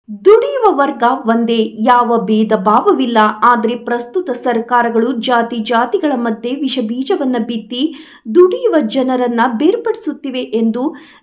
ದುಡಿಯುವ ವರ್ಗ ಒಂದೇ ಯಾವ ಭೇದ ಭಾವವಿಲ್ಲ ಆದರೆ ಪ್ರಸ್ತುತ ಸರ್ಕಾರಗಳು ಜಾತಿ ಜಾತಿಗಳ ಮಧ್ಯೆ ವಿಷಬೀಜವನ್ನ ಬಿತ್ತಿ ದುಡಿಯುವ ಜನರನ್ನ ಬೇರ್ಪಡಿಸುತ್ತಿವೆ ಎಂದು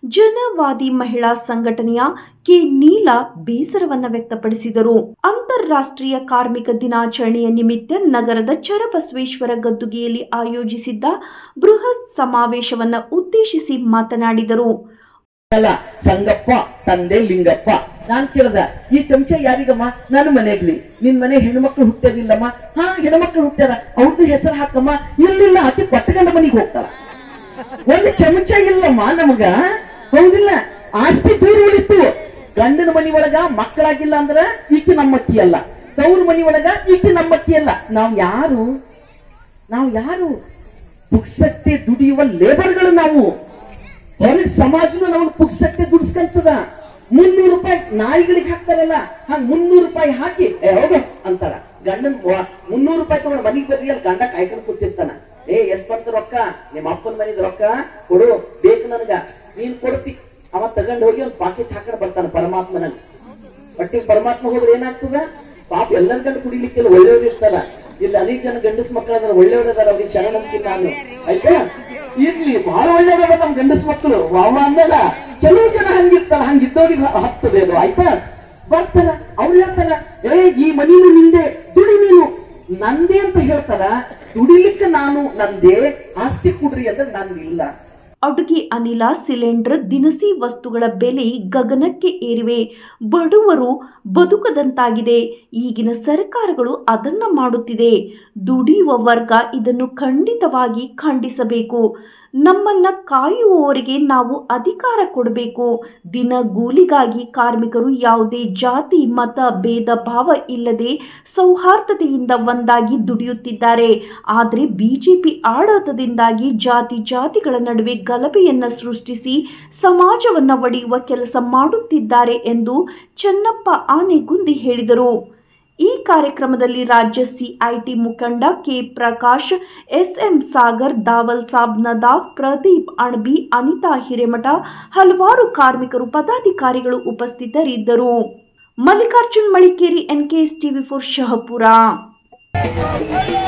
ಜನವಾದಿ ಮಹಿಳಾ ಸಂಘಟನೆಯ ಕೆ ನೀಲ ಬೇಸರವನ್ನ ವ್ಯಕ್ತಪಡಿಸಿದರು ಅಂತಾರಾಷ್ಟ್ರೀಯ ಕಾರ್ಮಿಕ ದಿನಾಚರಣೆಯ ನಿಮಿತ್ತ ನಗರದ ಚರಬಸವೇಶ್ವರ ಗದ್ದುಗೆಯಲ್ಲಿ ಆಯೋಜಿಸಿದ್ದ ಬೃಹತ್ ಸಮಾವೇಶವನ್ನ ಉದ್ದೇಶಿಸಿ ಮಾತನಾಡಿದರು ಅಲ್ಲ ಸಂಗಪ್ಪ ತಂದೆ ಲಿಂಗಪ್ಪ ನಾನ್ ಕೇಳ್ದ ಈ ಚಮಚ ಯಾರಿಗಮ್ಮ ನನ್ನ ಮನೆಗ್ಲಿ ನಿನ್ ಮನೆ ಹೆಣ್ಮಕ್ಳು ಹುಟ್ಟೋದಿಲ್ಲಮ್ಮ ಹಾ ಹೆಣ್ಮಕ್ಳು ಹುಟ್ಟ್ಯಾರ ಅವ್ರದ್ದು ಹೆಸರು ಹಾಕಮ್ಮ ಇಲ್ಲಿಲ್ಲ ಆಕೆ ಕೊಟ್ಟಗಂಡ ಮನೆಗೆ ಹೋಗ್ತಾರ ಒಂದು ಚಮಚ ಇಲ್ಲಮ್ಮ ನಮಗ ಹೌದಿಲ್ಲ ಆಸ್ತಿ ದೂರ ಉಳಿತು ಗಂಡನ ಮನಿ ಒಳಗ ಮಕ್ಕಳಾಗಿಲ್ಲ ಅಂದ್ರ ಈಕೆ ನಮ್ಮಕ್ಕಿ ಅಲ್ಲ ತವ್ರ ಮನಿ ಒಳಗ ಈಕೆ ನಮ್ಮಕ್ಕಿ ಅಲ್ಲ ನಾವ್ ಯಾರು ನಾವ್ ಯಾರು ಪುಕ್ಸಟ್ಟೆ ದುಡಿಯುವ ಲೇಬರ್ಗಳು ನಾವು ಹೊರಗೆ ಸಮಾಜನು ನಮಗೆ ಪುಕ್ಸಟ್ಟೆ ದುಡಿಸ್ಕಂತದ ಮುನ್ನೂರು ರೂಪಾಯಿ ನಾಯಿಗಳಿಗೆ ಹಾಕ್ತಾರಲ್ಲ ಹಂಗ ಮುನ್ನೂರು ರೂಪಾಯಿ ಹಾಕಿ ಏ ಹೋಗ ಅಂತಾರ ಗಂಡನ್ ವ- ಮುನ್ನೂರು ರೂಪಾಯಿ ತಗೊಂಡು ಮನಿಗೆ ಬರ್ರಿ ಅಲ್ಲಿ ಗಂಡ ಕಾಯ್ಕೊಂಡು ಕೂತಿರ್ತಾನ ಏ ಎಷ್ಟ್ ಬಂತ ರೊಕ್ಕ ನಿಮ್ಮ ಅಪ್ಪನ ಮನಿದ ರೊಕ್ಕ ಕೊಡು ಬೇಕು ನನಗ ನೀನ್ ಕೊಡ್ತಿ ಅವ ತಗೊಂಡ್ ಹೋಗಿ ಒಂದ್ ಪಾಕೆಟ್ ಹಾಕೊಂಡ್ ಬರ್ತಾನ ಪರಮಾತ್ಮನಲ್ಲಿ ಒಟ್ಟಿಗೆ ಪರಮಾತ್ಮ ಹೋದ್ರೆ ಏನಾಗ್ತದ ಪಾಪ ಎಲ್ಲರ ಗಂಡ ಕುಡಿಲಿಕ್ಕೆಲ್ಲ ಒಳ್ಳೆಯವ್ರು ಇರ್ತಾರ ಇಲ್ಲಿ ಅನೇಕ ಜನ ಗಂಡಸ್ ಮಕ್ಕಳು ಅದಾರ ಒಳ್ಳೆಯವ್ರು ಅದಾರ ಅವ್ರಿಗೆ ಶರಣ ಅಂತೀನಿ ನಾನು ಆಯ್ತಾ ಇರ್ಲಿ ಬಹಳ ಒಳ್ಳೆಯವ್ರ ನಮ್ ಗಂಡಸ್ ಮಕ್ಕಳು ವಾವ ಅಂದಲ್ಲ ಕೆಲವು ಜನ ಹಂಗಿರ್ತಾರ ಹಂಗಿದ್ದವ್ರಿಗೆ ಹ- ಹತ್ತದೆ ಅದು ಆಯ್ತಾ ಬರ್ತಾರ ಅವ್ರು ಹೇಳ್ತಾರ ಏ ಈ ಮನೀನು ನಿಂದೆ ದುಡಿ ನೀನು ನಂದೇ ಅಂತ ಹೇಳ್ತಾರ ದುಡಿಲಿಕ್ಕೆ ನಾನು ನಂದೇ ಆಸ್ತಿ ಕೊಡ್ರಿ ಅಂದ್ರೆ ನಂದಿಲ್ಲ ಅಡುಗೆ ಅನಿಲ ಸಿಲಿಂಡರ್ ದಿನಸಿ ವಸ್ತುಗಳ ಬೆಲೆ ಗಗನಕ್ಕೆ ಏರಿವೆ ಬಡವರು ಬದುಕದಂತಾಗಿದೆ ಈಗಿನ ಸರ್ಕಾರಗಳು ಅದನ್ನ ಮಾಡುತ್ತಿದೆ ದುಡಿಯುವ ವರ್ಗ ಇದನ್ನು ಖಂಡಿತವಾಗಿ ಖಂಡಿಸಬೇಕು ನಮ್ಮನ್ನ ಕಾಯುವವರಿಗೆ ನಾವು ಅಧಿಕಾರ ಕೊಡಬೇಕು ದಿನಗೂಲಿಗಾಗಿ ಕಾರ್ಮಿಕರು ಯಾವುದೇ ಜಾತಿ ಮತ ಭೇದ ಭಾವ ಇಲ್ಲದೆ ಸೌಹಾರ್ದತೆಯಿಂದ ಒಂದಾಗಿ ದುಡಿಯುತ್ತಿದ್ದಾರೆ ಆದರೆ ಬಿಜೆಪಿ ಆಡಳಿತದಿಂದಾಗಿ ಜಾತಿ ಜಾತಿಗಳ ನಡುವೆ ಗಲಭೆಯನ್ನ ಸೃಷ್ಟಿಸಿ ಸಮಾಜವನ್ನ ಒಡೆಯುವ ಕೆಲಸ ಮಾಡುತ್ತಿದ್ದಾರೆ ಎಂದು ಚೆನ್ನಪ್ಪ ಆನೆಗುಂದಿ ಹೇಳಿದರು ಈ ಕಾರ್ಯಕ್ರಮದಲ್ಲಿ ರಾಜ್ಯ ಸಿಐಟಿ ಮುಖಂಡ ಕೆ ಪ್ರಕಾಶ್ ಎಸ್ಎಂ ಸಾಗರ್ ದಾವಲ್ ಸಾಬ್ ನದಾಫ್ ಪ್ರದೀಪ್ ಅಣ್ಬಿ ಅನಿತಾ ಹಿರೇಮಠ ಹಲವಾರು ಕಾರ್ಮಿಕರು ಪದಾಧಿಕಾರಿಗಳು ಉಪಸ್ಥಿತರಿದ್ದರು Mallikarjun Malikeri NKS TV four Shahapur